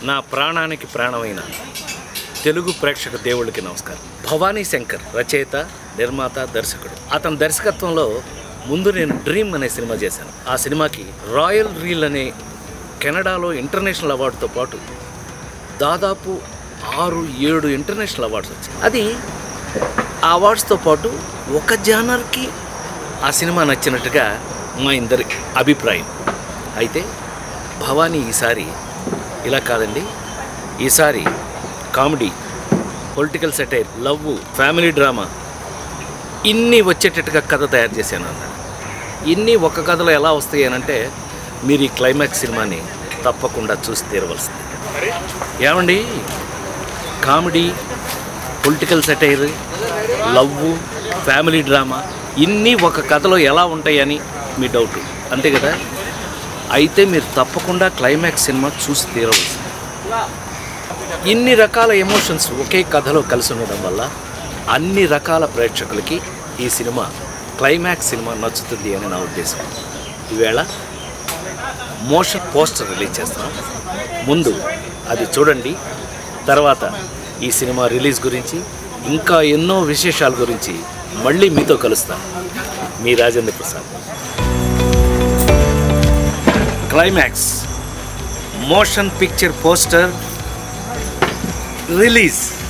నా ప్రాణానికి ప్రాణమైన తెలుగు ప్రేక్షక దేవుళ్ళకి నమస్కారం భవానీ శంకర్ రచయిత నిర్మాత దర్శకుడు అతని దర్శకత్వంలో ముందు నేను డ్రీమ్ అనే సినిమా చేశాను ఆ సినిమాకి రాయల్ రీల్ అనే కెనడాలో ఇంటర్నేషనల్ అవార్డుతో పాటు దాదాపు ఆరు ఏడు ఇంటర్నేషనల్ అవార్డ్స్ వచ్చాయి అది ఆ అవార్డ్స్తో పాటు ఒక జానర్కి ఆ సినిమా నచ్చినట్టుగా మా ఇద్దరి అభిప్రాయం అయితే భవానీ ఈసారి ఇలా కాదండి ఈసారి comedy political satire love family drama ఇన్ని వచ్చేటట్టుగా కథ తయారు చేశాను అన్నాడు ఇన్ని ఒక కథలో ఎలా వస్తాయి అని అంటే మీరు ఈ క్లైమాక్స్ సినిమాని తప్పకుండా చూసి తీరవలసింది ఏమండి comedy political satire love family drama ఇన్ని ఒక కథలో ఎలా ఉంటాయని మీ డౌట్ అంతే కదా అయితే మీరు తప్పకుండా క్లైమాక్స్ సినిమా చూసి తీరవలసింది ఇన్ని రకాల ఎమోషన్స్ ఒకే కథలో కలిసి ఉండడం వల్ల అన్ని రకాల ప్రేక్షకులకి ఈ సినిమా క్లైమాక్స్ సినిమా నచ్చుతుంది అని నా ఉద్దేశం ఈవేళ మోషన్ పోస్టర్ రిలీజ్ చేస్తాం ముందు అది చూడండి తర్వాత ఈ సినిమా రిలీజ్ గురించి ఇంకా ఎన్నో విశేషాల గురించి మళ్ళీ మీతో కలుస్తాను మీ Rajendra Prasad climax motion picture poster release